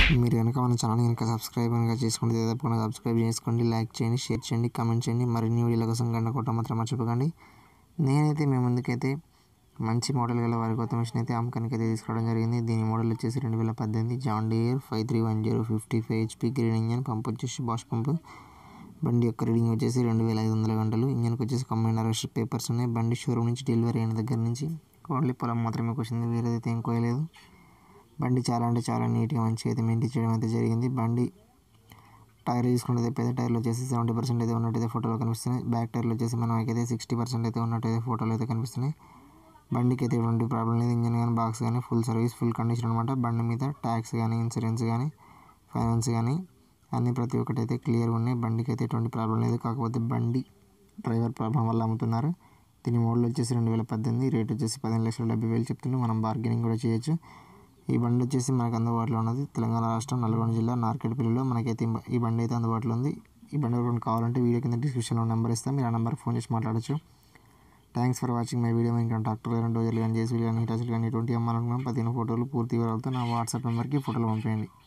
మీరు కనుక మన ఛానల్ కనుక సబ్స్క్రైబ్ కనుక చేసుకుంటే తప్పకుండా సబ్స్క్రైబ్ చేసుకోండి లైక్ చేయండి షేర్ చేయండి కామెంట్ చేయండి మరిన్ని వీడియోల కోసం గంట కొట్టడం మాత్రం మర్చిపోకండి నేనైతే మీ ముందుకైతే మంచి మోడల్ గల వారి కొత్త మిషన్ అయితే అమ్మకానికి అయితే తీసుకురావడం జరిగింది దీని మోడల్ వచ్చేసి రెండు వేల పద్దెనిమిది John Deere five three one zero fifty five HP green engine pump వచ్చేసి బాష్ పంపు బండి యొక్క రీడింగ్ వచ్చేసి రెండు వేల ఐదు వందల గంటలు ఇంజన్కి వచ్చేసి కంబైన్ అరెస్ట్ పేపర్స్ ఉన్నాయి బండి షోరూమ్ నుంచి డెలివరీ అయిన దగ్గర నుంచి ఓన్లీ పొలం మాత్రమే వచ్చింది వేరేదైతే ఏం కోయలేదు బండి చాలా అంటే చాలా నీట్గా మంచిగా అయితే మెయింటైన్ చేయడం అయితే జరిగింది బండి టైర్ తీసుకుంటే పెద్ద టైర్లు వచ్చేసి సెవెంటీ పర్సెంట్ అయితే ఉన్నట్టయితే ఫోటోలో కనిపిస్తున్నాయి బ్యాక్ టైర్లు వచ్చేసి మనకైతే సిక్స్టీ పర్సెంట్ అయితే ఉన్నట్టయితే ఫోటోలు అయితే కనిపిస్తున్నాయి బండికి అయితే ఎటువంటి ప్రాబ్లం లేదు ఇంజన్ కానీ బాక్స్ కానీ ఫుల్ సర్వీస్ ఫుల్ కండిషన్ అనమాట బండి మీద ట్యాక్స్ కానీ ఇన్సూరెన్స్ కానీ ఫైనాన్స్ కానీ అన్ని ప్రతి ఒక్కటి అయితే క్లియర్గా ఉన్నాయి బండికి అయితే ఎటువంటి ప్రాబ్లం లేదు కాకపోతే బండి డ్రైవర్ ప్రాబ్లం వల్ల అమ్ముతున్నారు దీని మోడల్ వచ్చేసి రెండు వేల పద్దెనిమిది రేట్ వచ్చేసి పదిహేను లక్షల డెబ్బై వేలు చెప్తున్నాం మనం బార్గెనింగ్ కూడా చేయొచ్చు ఈ బండి వచ్చేసి మనకు అందుబాటులో ఉన్నది తెలంగాణ రాష్ట్రం నల్గొండ జిల్లా నార్కెట్పల్లిలో మనకైతే ఈ బ- ఈ బండి అయితే అందుబాటులో ఉంది ఈ బండి ఎవరైనా కావాలంటే వీడియో కింద డిస్క్రిప్షన్లో నెంబర్ ఇస్తాం మీరు ఆ నెంబర్కి ఫోన్ చేసి మాట్లాడచ్చు thanks for watching my video ఇంకా ట్రాక్టర్ కానీ డోజర్లు కానీ జేసీలు కానీ హిటాచీలు కానీ ఎటువంటి అమ్మాలనుకున్నాం పదిహేను ఫోటోలు పూర్తి వివరాలతో నా వాట్సాప్ నెంబర్కి ఫోటోలు పంపేయండి